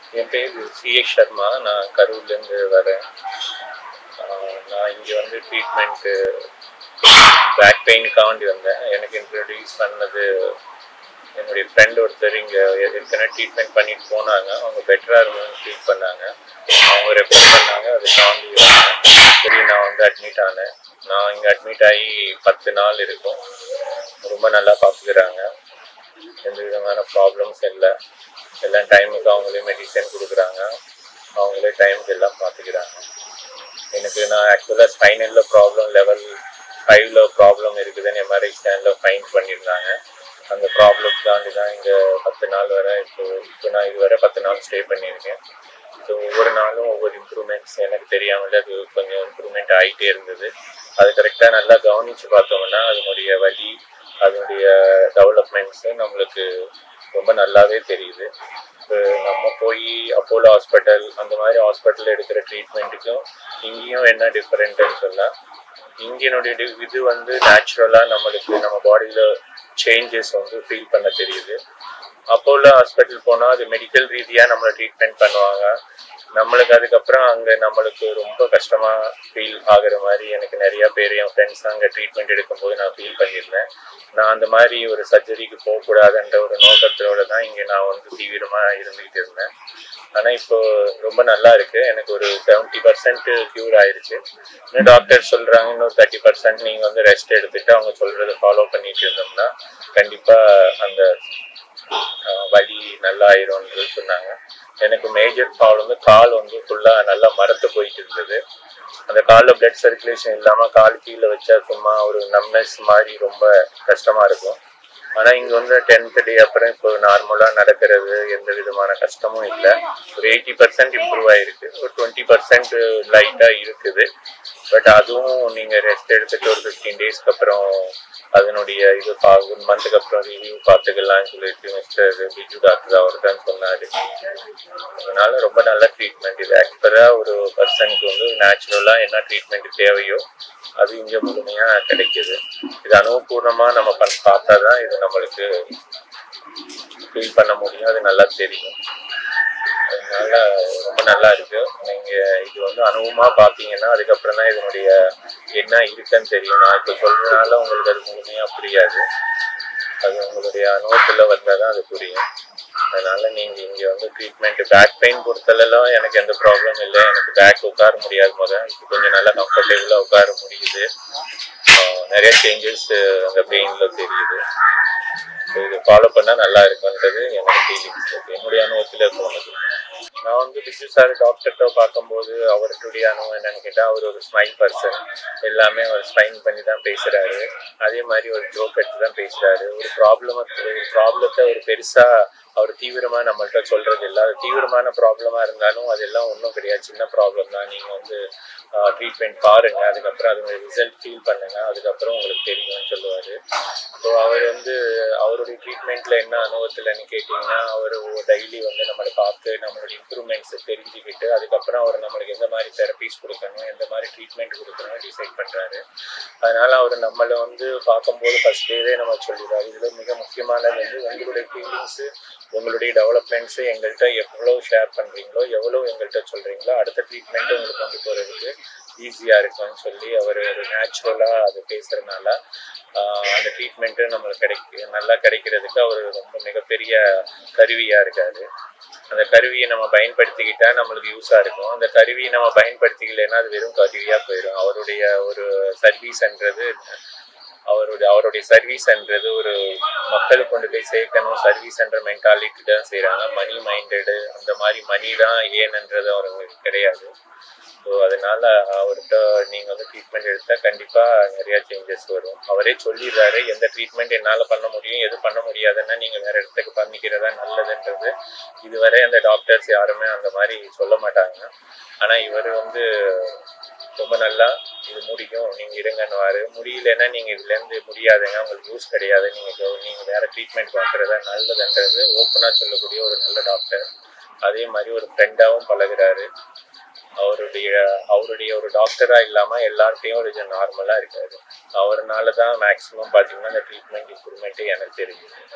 என் பேர் சிஎஸ் சர்மா நான் கரூர்லேருந்து வரேன் ஆஹ் நான் இங்கே வந்து ட்ரீட்மெண்ட்டு பேக் பெயினுக்காண்டி வந்தேன் எனக்கு இன்ட்ரடியூஸ் பண்ணது என்னுடைய ஃப்ரெண்ட் ஒருத்தர் இங்கே ஏற்கனவே ட்ரீட்மெண்ட் பண்ணிட்டு போனாங்க அவங்க பெட்டராக இருக்கும்னு ஃபீல் பண்ணாங்க அவங்க ரெஃபர் பண்ணாங்க அதுக்காண்டி வந்தேன் சரி நான் வந்து அட்மிட் ஆனேன் நான் இங்கே அட்மிட் ஆகி பத்து நாள் இருக்கும் ரொம்ப நல்லா பார்த்துக்கிறாங்க எந்த விதமான ப்ராப்ளம்ஸ் இல்லை எல்லாம் டைமுக்கு அவங்களே மெடிசன் கொடுக்குறாங்க அவங்களே டைமுக்கு எல்லாம் பார்த்துக்கிறாங்க எனக்கு நான் ஆக்சுவலாக ஸ்பைனலில் ப்ராப்ளம் லெவல் ஃபைவ்ல ப்ராப்ளம் இருக்குதுன்னு எம்ஆர்ஐ ஸ்கேனில் ஃபைன் பண்ணியிருந்தாங்க அந்த ப்ராப்ளம்காண்டி தான் இங்கே பத்து நாள் வரை இப்போ இப்போ நான் இது வரை பத்து நாள் ஸ்டே பண்ணியிருக்கேன் ஸோ ஒவ்வொரு நாளும் ஒவ்வொரு இம்ப்ரூவ்மெண்ட்ஸ் எனக்கு தெரியாமலே அது கொஞ்சம் இம்ப்ரூவ்மெண்ட் ஆகிட்டே இருந்தது அது கரெக்டாக நல்லா கவனித்து பார்த்தோம்னா அதனுடைய வலி அதனுடைய டெவலப்மெண்ட்ஸு நம்மளுக்கு ரொம்ப நல்லாவே தெரியுது இப்போ நம்ம போய் அப்போலோ ஹாஸ்பிட்டல் அந்த மாதிரி ஹாஸ்பிட்டல் எடுக்கிற ட்ரீட்மெண்ட்டுக்கும் இங்கேயும் என்ன டிஃப்ரெண்ட்டுன்னு சொன்னால் இங்கேனுடைய டி- இது வந்து நேச்சுரலாக நம்மளுக்கு நம்ம பாடியில் சேஞ்சஸ் வந்து ஃபீல் பண்ண தெரியுது அப்போலோ ஹாஸ்பிட்டல் போனால் அது மெடிக்கல் ரீதியாக நம்மளை ட்ரீட்மெண்ட் பண்ணுவாங்க நம்மளுக்கு அதுக்கப்புறம் அங்கே நம்மளுக்கு ரொம்ப கஷ்டமாக ஃபீல் ஆகுற மாதிரி எனக்கு நிறைய பேர் என் ஃப்ரெண்ட்ஸ் அங்கே ட்ரீட்மெண்ட் எடுக்கும்போது நான் ஃபீல் பண்ணியிருந்தேன் நான் அந்த மாதிரி ஒரு சர்ஜரிக்கு போகக்கூடாதுன்ற ஒரு நோக்கத்தோட தான் இங்கே நான் வந்து தீவிரமாக இருந்துகிட்டு இருந்தேன் ஆனால் இப்போ ரொம்ப நல்லா இருக்கு எனக்கு ஒரு செவன்ட்டி பர்சன்ட் க்யூர் ஆயிருச்சு இன்னும் டாக்டர் சொல்றாங்க இன்னும் தேர்ட்டி பர்சன்ட் நீங்க வந்து ரெஸ்ட் எடுத்துட்டு அவங்க சொல்றதை ஃபாலோ பண்ணிட்டு இருந்தோம்னா கண்டிப்பா அந்த ஆஹ், வலி நல்லா ஆயிரும்னு சொன்னாங்க எனக்கு மேஜர் ப்ராப்ளம் வந்து கால் வந்து ஃபுல்லா நல்லா மரத்து போயிட்டு இருந்தது அந்த காலில் பிளட் சர்க்குலேஷன் இல்லாம கால் கீழே வச்சா சும்மா ஒரு நம்னஸ் மாதிரி ரொம்ப கஷ்டமா இருக்கும் ஆனா இங்க வந்து டென்த் டே அப்புறம் இப்போ நார்மலா நடக்கிறது எந்த விதமான கஷ்டமும் இல்லை ஒரு எயிட்டி பர்சன்ட் இம்ப்ரூவ் ஆயிருக்கு ஒரு டுவெண்ட்டி பர்சன்ட் லைட்டா இருக்குது பட் அதுவும் நீங்க ரெஸ்ட் எடுத்துட்டு ஒரு ஃபிஃப்டீன் டேஸ்க்கு அப்புறம் அதனுடைய இது பா ஒன் மந்த்துக்கு அப்புறம் ரிவ்யூ பார்த்துக்கலாம்னு சொல்லிட்டு மிஸ்டர் பிஜு டாக்டர் அவர் தான் சொன்னாரு அதனால ரொம்ப நல்ல ட்ரீட்மெண்ட் இது ஆக்சுவலா ஒரு பர்சனுக்கு வந்து நேச்சுரலா என்ன ட்ரீட்மெண்ட் தேவையோ அது இங்க முழுமையா கிடைக்குது இது அனுபவபூர்வமா நம்ம பண்ண பார்த்தா தான் இது நம்மளுக்கு ஃபீல் பண்ண முடியும் அது நல்லா தெரியும் அதனால ரொம்ப நல்லா இருக்கு நீங்க இது வந்து அனுபவமா பாத்தீங்கன்னா அதுக்கப்புறம் தான் இதனுடைய என்ன இருக்குன்னு தெரியும் நான் இப்ப சொல்றதுனால உங்களுக்கு அது முழுமையா புரியாது அது உங்களுடைய அனுபவத்துல வந்தாதான் அது புரியும் அதனால நீங்க இங்க வந்து ட்ரீட்மெண்ட் பேக் பெயின் பொறுத்தளவுலாம் எனக்கு எந்த ப்ராப்ளம் இல்லை எனக்கு பேக் உட்கார முடியாது முதல் இப்போ கொஞ்சம் நல்லா கம்ஃபர்டபுளா உட்கார முடியுது ஆஹ் நிறைய சேஞ்சஸ் அந்த பெயின்ல தெரியுது ஸோ இதை ஃபாலோ பண்ணா நல்லா இருக்குன்றது என்னோட ஃபீலிங்ஸ் என்னுடைய அனுபவத்துல தோணுது நான் வந்து பிஜு சார் டாக்டர்கிட்ட பார்க்கும்போது அவருடைய அனுபவம் என்னன்னு கேட்டால் அவர் ஒரு ஸ்மைல் பர்சன் எல்லாமே அவர் ஸ்மைல் பண்ணி தான் பேசுறாரு அதே மாதிரி ஒரு ஜோக் எடுத்து தான் பேசுறாரு ஒரு ப்ராப்ளம் ஒரு ப்ராப்ளத்தை ஒரு பெருசா அவர் தீவிரமா நம்மள்ட்ட சொல்றது இல்லை அது தீவிரமான ப்ராப்ளமா இருந்தாலும் அதெல்லாம் ஒன்றும் கிடையாது சின்ன ப்ராப்ளம் தான் நீங்க வந்து ட்ரீட்மெண்ட் பாருங்க அதுக்கப்புறம் அது ரிசல்ட் ஃபீல் பண்ணுங்க அதுக்கப்புறம் உங்களுக்கு தெரியும்னு சொல்லுவாரு ஸோ அவர் வந்து அவருடைய ட்ரீட்மெண்ட்ல என்ன அனுபவத்துலன்னு கேட்டிங்கன்னா அவர் டெய்லி வந்து நம்மளை பார்த்து நம்மளுடைய இம்ப்ரூவ்மெண்ட்ஸ் தெரிஞ்சுக்கிட்டு அதுக்கப்புறம் அவர் நம்மளுக்கு எந்த மாதிரி தெரப்பிஸ் கொடுக்கணும் எந்த மாதிரி ட்ரீட்மெண்ட் கொடுக்கணும் டிசைட் பண்றாரு அதனால அவர் நம்மளை வந்து பார்க்கும்போது ஃபர்ஸ்ட் டேவே நம்ம சொல்லிடுறாரு இதுல மிக முக்கியமானது வந்து உங்களுடைய ஃபீலிங்ஸ் உங்களுடைய டெவலப்மெண்ட்ஸ் எங்கள்கிட்ட எவ்வளோ ஷேர் பண்றீங்களோ எவ்வளோ எங்கள்கிட்ட சொல்றீங்களோ அடுத்த ட்ரீட்மெண்ட் உங்களுக்கு கொண்டு போறதுக்கு ஈஸியா இருக்கும்னு சொல்லி அவர் ஒரு நேச்சுரலா அது பேசுறதுனால ஆஹ் அந்த ட்ரீட்மெண்ட்டு நம்மளுக்கு கிடைக்கு நல்லா கிடைக்கிறதுக்கு அவர் ரொம்ப மிகப்பெரிய கருவியா இருக்காரு அந்த கருவியை நம்ம பயன்படுத்திக்கிட்டா நம்மளுக்கு யூஸா இருக்கும் அந்த கருவியை நம்ம பயன்படுத்திக்கலைன்னா அது வெறும் கருவியா போயிடும் அவருடைய ஒரு சர்வீஸ்ன்றது அவருடைய அவருடைய சர்வீஸ்ன்றது ஒரு மக்களுக்கு கொண்டு போய் சேர்க்கணும் சர்வீஸ்ன்ற மென்டாலிட்டி தான் செய்கிறாங்க மணி மைண்டடு அந்த மாதிரி மணி தான் ஏன்ன்றது அவங்களுக்கு கிடையாது ஸோ அதனால அவர்கிட்ட நீங்கள் வந்து ட்ரீட்மெண்ட் எடுத்தால் கண்டிப்பாக நிறைய சேஞ்சஸ் வரும் அவரே சொல்லிடுறாரு எந்த ட்ரீட்மெண்ட் என்னால் பண்ண முடியும் எது பண்ண முடியாதுன்னா நீங்கள் வேற இடத்துக்கு பண்ணிக்கிறதா நல்லதுன்றது இதுவரை அந்த டாக்டர்ஸ் யாருமே அந்த மாதிரி சொல்ல மாட்டாங்க ஆனால் இவர் வந்து ரொம்ப நல்லா இது முடியும் நீங்க இருங்கன்னுவாரு முடியலன்னா நீங்க இதுல இருந்து முடியாதுங்க உங்களுக்கு யூஸ் கிடையாது நீங்க கவ- நீங்க வேற ட்ரீட்மெண்ட் பார்க்கறதா நல்லதுன்றது ஓப்பனா சொல்லக்கூடிய ஒரு நல்ல டாக்டர் அதே மாதிரி ஒரு ஃப்ரெண்டாவும் பழகுறாரு அவருடைய அவருடைய ஒரு டாக்டரா இல்லாம எல்லார்ட்டையும் ஒரு நார்மலா இருக்காரு அவர்னால தான் மேக்ஸிமம் பாத்தீங்கன்னா இந்த ட்ரீட்மெண்ட் இம்ப்ரூவ்மெண்ட்டே எனக்கு தெரியுது